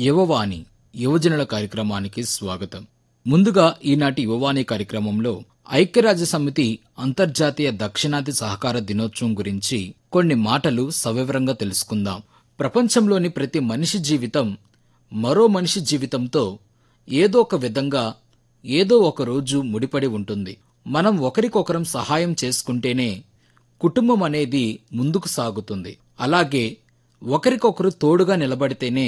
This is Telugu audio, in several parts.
యువవాణి యువజనుల కార్యక్రమానికి స్వాగతం ముందుగా ఈనాటి యువవాణి కార్యక్రమంలో ఐక్యరాజ్య సమితి అంతర్జాతీయ దక్షిణాది సహకార దినోత్సవం గురించి కొన్ని మాటలు సవివరంగా తెలుసుకుందాం ప్రపంచంలోని ప్రతి మనిషి జీవితం మరో మనిషి జీవితంతో ఏదో ఒక విధంగా ఏదో ఒక రోజు ముడిపడి ఉంటుంది మనం ఒకరికొకరం సహాయం చేసుకుంటేనే కుటుంబం అనేది ముందుకు సాగుతుంది అలాగే ఒకరికొకరు తోడుగా నిలబడితేనే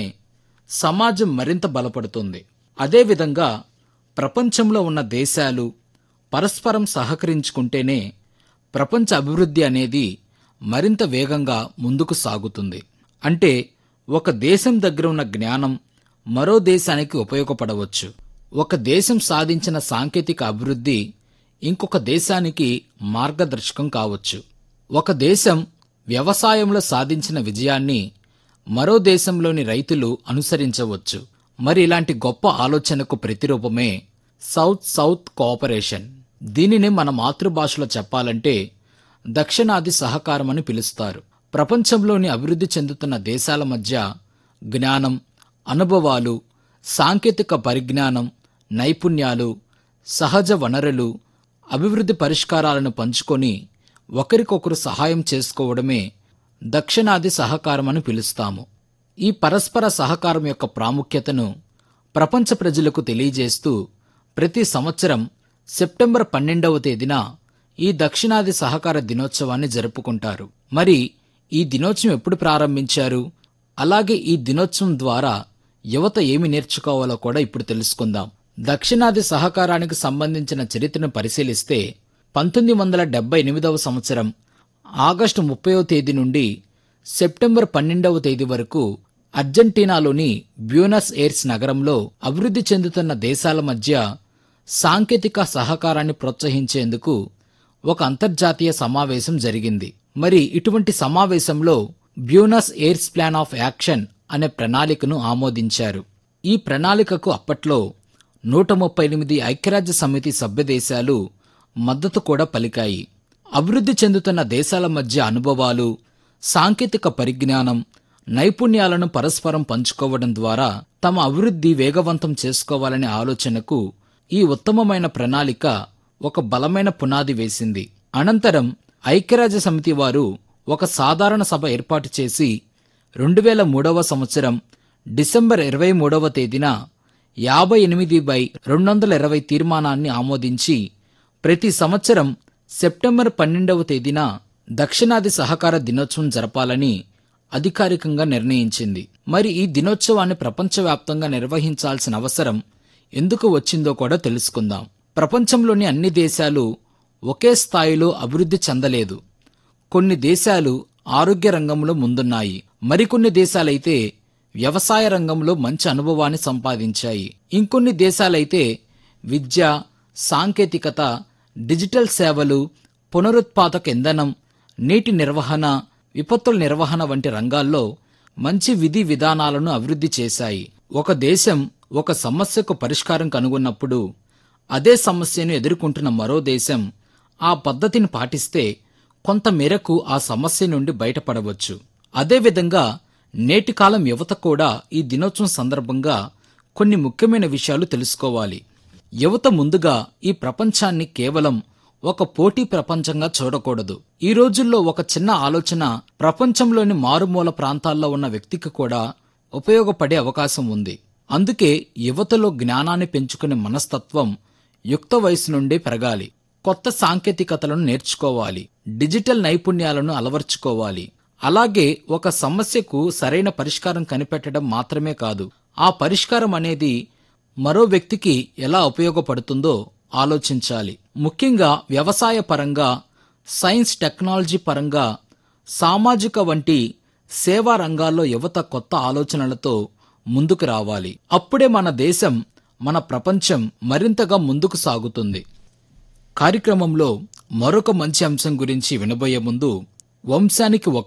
సమాజం మరింత బలపడుతుంది అదేవిధంగా ప్రపంచంలో ఉన్న దేశాలు పరస్పరం సహకరించుకుంటేనే ప్రపంచ అభివృద్ధి అనేది మరింత వేగంగా ముందుకు సాగుతుంది అంటే ఒక దేశం దగ్గర ఉన్న జ్ఞానం మరో దేశానికి ఉపయోగపడవచ్చు ఒక దేశం సాధించిన సాంకేతిక అభివృద్ధి ఇంకొక దేశానికి మార్గదర్శకం కావచ్చు ఒక దేశం వ్యవసాయంలో సాధించిన విజయాన్ని మరో దేశంలోని రైతులు అనుసరించవచ్చు మరి ఇలాంటి గొప్ప ఆలోచనకు ప్రతిరూపమే సౌత్ సౌత్ కోఆపరేషన్ దీనిని మన మాతృభాషలో చెప్పాలంటే దక్షిణాది సహకారం అని పిలుస్తారు ప్రపంచంలోని అభివృద్ధి చెందుతున్న దేశాల మధ్య జ్ఞానం అనుభవాలు సాంకేతిక పరిజ్ఞానం నైపుణ్యాలు సహజ వనరులు అభివృద్ధి పరిష్కారాలను పంచుకొని ఒకరికొకరు సహాయం చేసుకోవడమే దక్షిణాది సహకారం అని పిలుస్తాము ఈ పరస్పర సహకారం యొక్క ప్రాముఖ్యతను ప్రపంచ ప్రజలకు తెలియజేస్తూ ప్రతి సంవత్సరం సెప్టెంబర్ పన్నెండవ తేదీన ఈ దక్షిణాది సహకార దినోత్సవాన్ని జరుపుకుంటారు మరి ఈ దినోత్సవం ఎప్పుడు ప్రారంభించారు అలాగే ఈ దినోత్సవం ద్వారా యువత ఏమి నేర్చుకోవాలో కూడా ఇప్పుడు తెలుసుకుందాం దక్షిణాది సహకారానికి సంబంధించిన చరిత్రను పరిశీలిస్తే పంతొమ్మిది వందల డెబ్బై ఎనిమిదవ సంవత్సరం ఆగస్టు ముప్పైవ తేదీ నుండి సెప్టెంబర్ పన్నెండవ తేదీ వరకు అర్జెంటీనాలోని బ్యూనస్ ఎయిర్స్ నగరంలో అభివృద్ధి చెందుతున్న దేశాల మధ్య సాంకేతిక సహకారాన్ని ప్రోత్సహించేందుకు ఒక అంతర్జాతీయ సమావేశం జరిగింది మరి ఇటువంటి సమావేశంలో Buenos Aires plan of action అనే ప్రణాళికను ఆమోదించారు ఈ ప్రణాళికకు అప్పట్లో నూట ముప్పై ఎనిమిది ఐక్యరాజ్య సమితి సభ్య దేశాలు మద్దతు కూడా పలికాయి అభివృద్ధి చెందుతున్న దేశాల మధ్య అనుభవాలు సాంకేతిక పరిజ్ఞానం నైపుణ్యాలను పరస్పరం పంచుకోవడం ద్వారా తమ అభివృద్ధి వేగవంతం చేసుకోవాలనే ఆలోచనకు ఈ ఉత్తమమైన ప్రణాళిక ఒక బలమైన పునాది వేసింది అనంతరం ఐక్యరాజ్య సమితి వారు ఒక సాధారణ సభ ఏర్పాటు చేసి రెండు వేల మూడవ సంవత్సరం డిసెంబర్ ఇరవై మూడవ తేదీన యాభై ఎనిమిది బై రెండు వందల ఇరవై తీర్మానాన్ని ఆమోదించి ప్రతి సంవత్సరం సెప్టెంబర్ పన్నెండవ తేదీన దక్షిణాది సహకార దినోత్సవం జరపాలని అధికారికంగా నిర్ణయించింది మరి ఈ దినోత్సవాన్ని ప్రపంచవ్యాప్తంగా నిర్వహించాల్సిన అవసరం ఎందుకు వచ్చిందో కూడా తెలుసుకుందాం ప్రపంచంలోని అన్ని దేశాలు ఒకే స్థాయిలో అభివృద్ధి చెందలేదు కొన్ని దేశాలు ఆరోగ్య రంగంలో ముందున్నాయి మరికొన్ని దేశాలైతే వ్యవసాయ రంగంలో మంచి అనుభవాన్ని సంపాదించాయి ఇంకొన్ని దేశాలైతే విద్య సాంకేతికత డిజిటల్ సేవలు పునరుత్పాదక ఇంధనం నీటి నిర్వహణ విపత్తుల నిర్వహణ వంటి రంగాల్లో మంచి విధి విధానాలను అభివృద్ధి చేశాయి ఒక దేశం ఒక సమస్యకు పరిష్కారం కనుగొన్నప్పుడు అదే సమస్యను ఎదుర్కొంటున్న మరో దేశం ఆ పద్ధతిని పాటిస్తే కొంత మేరకు ఆ సమస్య నుండి బయటపడవచ్చు అదేవిధంగా నేటి కాలం యువత కూడా ఈ దినోత్సవం సందర్భంగా కొన్ని ముఖ్యమైన విషయాలు తెలుసుకోవాలి యువత ముందుగా ఈ ప్రపంచాన్ని కేవలం ఒక పోటీ ప్రపంచంగా చూడకూడదు ఈ రోజుల్లో ఒక చిన్న ఆలోచన ప్రపంచంలోని మారుమూల ప్రాంతాల్లో ఉన్న వ్యక్తికి కూడా ఉపయోగపడే అవకాశం ఉంది అందుకే యువతలో జ్ఞానాన్ని పెంచుకునే మనస్తత్వం యుక్త వయసు నుండే పెరగాలి కొత్త సాంకేతికతలను నేర్చుకోవాలి డిజిటల్ నైపుణ్యాలను అలవర్చుకోవాలి అలాగే ఒక సమస్యకు సరైన పరిష్కారం కనిపెట్టడం మాత్రమే కాదు ఆ పరిష్కారం అనేది మరో వ్యక్తికి ఎలా ఉపయోగపడుతుందో ఆలోచించాలి ముఖ్యంగా వ్యవసాయ పరంగా సైన్స్ టెక్నాలజీ పరంగా సామాజిక వంటి సేవా రంగాల్లో యువత కొత్త ఆలోచనలతో ముందుకు రావాలి అప్పుడే మన దేశం మన ప్రపంచం మరింతగా ముందుకు సాగుతుంది కార్యక్రమంలో మరొక మంచి అంశం గురించి వినబోయే ముందు వంశానికి ఒక